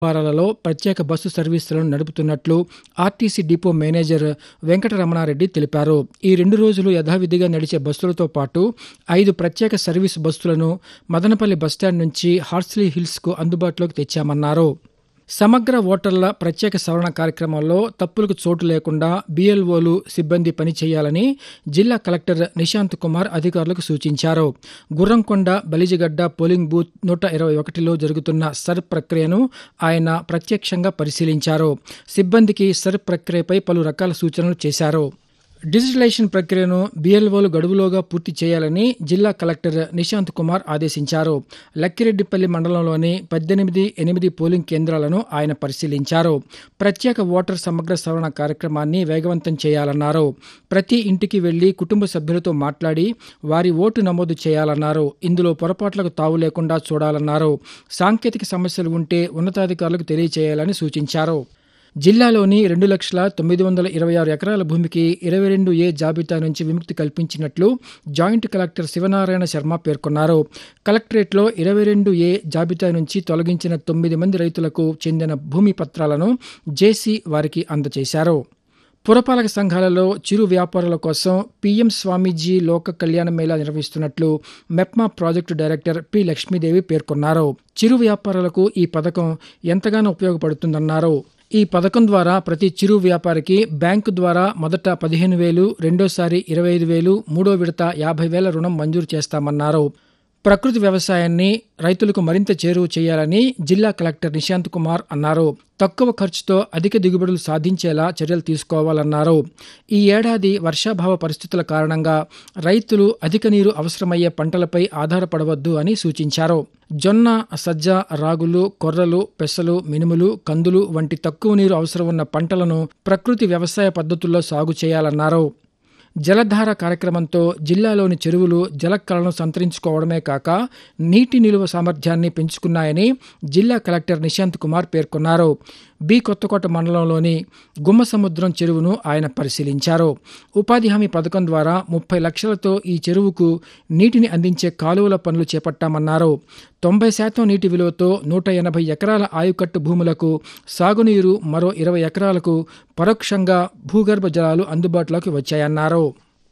వారాలలో ప్రత్యేక బస్సు సర్వీసులను నడుపుతున్నట్లు ఆర్టీసీ డిపో మేనేజర్ వెంకటరమణారెడ్డి తెలిపారు ఈ రెండు రోజులు యథావిధిగా నడిచే బస్సులతో పాటు ఐదు ప్రత్యేక సర్వీసు బస్సులను మదనపల్లి బస్టాండ్ నుంచి హార్స్లీ హిల్స్కు అందుబాటులోకి తెచ్చామన్నారు సమగ్ర ఓటర్ల ప్రత్యేక సవరణ కార్యక్రమంలో తప్పులకు చోటు లేకుండా బీఎల్ఓలు సిబ్బంది పనిచేయాలని జిల్లా కలెక్టర్ నిశాంత్ కుమార్ అధికారులకు సూచించారు గుర్రంకొండ బలిజిగడ్డ పోలింగ్ బూత్ నూట ఇరవై ఒకటిలో జరుగుతున్న సర్ ప్రక్రియను ఆయన ప్రత్యక్షంగా పరిశీలించారు సిబ్బందికి సర్ ప్రక్రియపై పలు రకాల సూచనలు చేశారు డిజిటలైజేషన్ ప్రక్రియను బీఎల్ఓలు గడువులోగా పూర్తి చేయాలని జిల్లా కలెక్టర్ నిశాంత్ కుమార్ ఆదేశించారు లక్కిరెడ్డిపల్లి మండలంలోని పద్దెనిమిది ఎనిమిది పోలింగ్ కేంద్రాలను ఆయన పరిశీలించారు ప్రత్యేక ఓటర్ సమగ్ర సవరణ కార్యక్రమాన్ని వేగవంతం చేయాలన్నారు ప్రతి ఇంటికి వెళ్లి కుటుంబ సభ్యులతో మాట్లాడి వారి ఓటు నమోదు చేయాలన్నారు ఇందులో పొరపాట్లకు తావు లేకుండా చూడాలన్నారు సాంకేతిక సమస్యలు ఉంటే ఉన్నతాధికారులకు తెలియచేయాలని సూచించారు జిల్లాలోని రెండు లక్షల తొమ్మిది వందల ఇరవై ఆరు ఎకరాల భూమికి ఇరవై రెండు ఏ జాబితా నుంచి విముక్తి కల్పించినట్లు జాయింట్ కలెక్టర్ శివనారాయణ శర్మ పేర్కొన్నారు కలెక్టరేట్లో ఇరవై రెండు ఏ జాబితా నుంచి తొలగించిన తొమ్మిది మంది రైతులకు చెందిన భూమి పత్రాలను జేసీ వారికి అందజేశారు పురపాలక సంఘాలలో చిరు వ్యాపారుల కోసం పీఎం స్వామీజీ లోక కళ్యాణ మేళా నిర్వహిస్తున్నట్లు MEPMA project director P Lakshmidevi పేర్కొన్నారు చిరు వ్యాపారులకు ఈ పథకం ఎంతగానో ఉపయోగపడుతుందన్నారు ఈ పథకం ద్వారా ప్రతి చిరు వ్యాపారికి బ్యాంకు ద్వారా మొదట పదిహేను వేలు రెండోసారి ఇరవై ఐదు వేలు మూడో విడత యాభై వేల రుణం మంజూరు చేస్తామన్నారు ప్రకృతి వ్యవసాయాన్ని రైతులకు మరింత చేరువ చేయాలని జిల్లా కలెక్టర్ నిశాంత్ కుమార్ అన్నారు తక్కువ ఖర్చుతో అధిక దిగుబడులు సాధించేలా చర్యలు తీసుకోవాలన్నారు ఈ ఏడాది వర్షాభావ పరిస్థితుల కారణంగా రైతులు అధిక నీరు అవసరమయ్యే పంటలపై ఆధారపడవద్దు అని సూచించారు జొన్న సజ్జ రాగులు కొర్రలు పెసలు మినుములు కందులు వంటి తక్కువ నీరు అవసరం ఉన్న పంటలను ప్రకృతి వ్యవసాయ పద్ధతుల్లో సాగు చేయాలన్నారు జలధార కార్యక్రమంతో జిల్లాలోని చెరువులు జలకళను సంతరించుకోవడమే కాక నీటి నిలువ సామర్థ్యాన్ని పెంచుకున్నాయని జిల్లా కలెక్టర్ నిశాంత్ కుమార్ పేర్కొన్నారు బి కొత్తకోట మండలంలోని గుమ్మసముద్రం చెరువును ఆయన పరిశీలించారు ఉపాధి హామీ పథకం ద్వారా ముప్పై లక్షలతో ఈ చెరువుకు నీటిని అందించే కాలువల పనులు చేపట్టామన్నారు తొంభై శాతం నీటి విలువతో నూట ఎనభై ఎకరాల ఆయుకట్టు భూములకు సాగునీరు మరో ఇరవై ఎకరాలకు పరోక్షంగా భూగర్భ జలాలు అందుబాటులోకి వచ్చాయన్నారు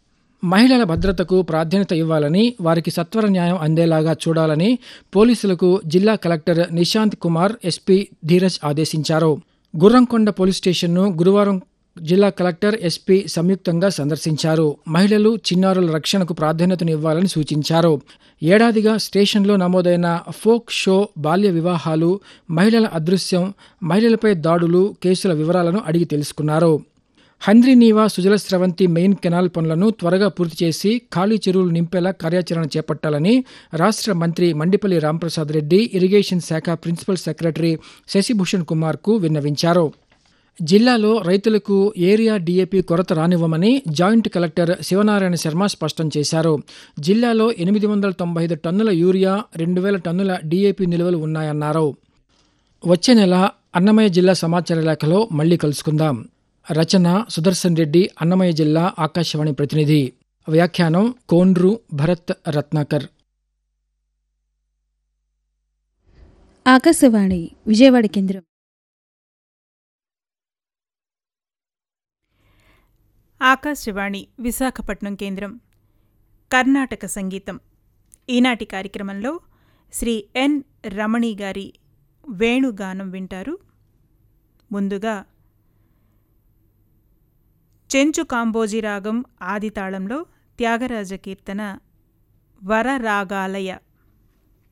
మహిళల భద్రతకు ప్రాధాన్యత ఇవ్వాలని వారికి సత్వర న్యాయం అందేలాగా చూడాలని పోలీసులకు జిల్లా కలెక్టర్ నిశాంత్ కుమార్ ఎస్పీ ధీరజ్ ఆదేశించారు గుర్రంకొండ పోలీస్ స్టేషన్ను గురువారం జిల్లా కలెక్టర్ ఎస్పీ సంయుక్తంగా సందర్శించారు మహిళలు చిన్నారుల రక్షణకు ప్రాధాన్యతను ఇవ్వాలని సూచించారు ఏడాదిగా స్టేషన్లో నమోదైన ఫోక్ షో బాల్య వివాహాలు మహిళల అదృశ్యం మహిళలపై దాడులు కేసుల వివరాలను అడిగి తెలుసుకున్నారు హంద్రీనీవా సుజల స్రవంతి మెయిన్ కెనాల్ పనులను త్వరగా పూర్తి చేసి ఖాళీ చెరువులు నింపేలా కార్యాచరణ చేపట్టాలని రాష్ట్ర మంత్రి మండిపల్లి రాంప్రసాద్ రెడ్డి ఇరిగేషన్ శాఖ ప్రిన్సిపల్ సెక్రటరీ శశిభూషణ్ కుమార్కు విన్నవించారు జిల్లాలో రైతులకు ఏరియా డీఏపీ కొరత రానివ్వమని జాయింట్ కలెక్టర్ శివనారాయణ శర్మ స్పష్టం చేశారు జిల్లాలో ఎనిమిది వందల తొంభై ఐదు టన్నుల యూరియా రెండు వేల టన్నుల డీఏపీ నిల్వలు ఉన్నాయన్నారు వచ్చే నెల అన్నమయ్య జిల్లా సమాచార లేఖలో మళ్లీ కలుసుకుందాం రచన సుదర్శన్ రెడ్డి అన్నమయ్య జిల్లా ఆకాశవాణి ప్రతినిధి వ్యాఖ్యానం కోండ్రు భరత్ రత్నాకర్ ఆకాశవాణి విజయవాడ కేంద్రం ఆకాశవాణి విశాఖపట్నం కేంద్రం కర్ణాటక సంగీతం ఈనాటి కార్యక్రమంలో శ్రీ ఎన్ రమణి గారి వేణుగానం వింటారు ముందుగా చెంచు కాంబోజీ రాగం ఆదితాళంలో త్యాగరాజ కీర్తన వరరాగాలయ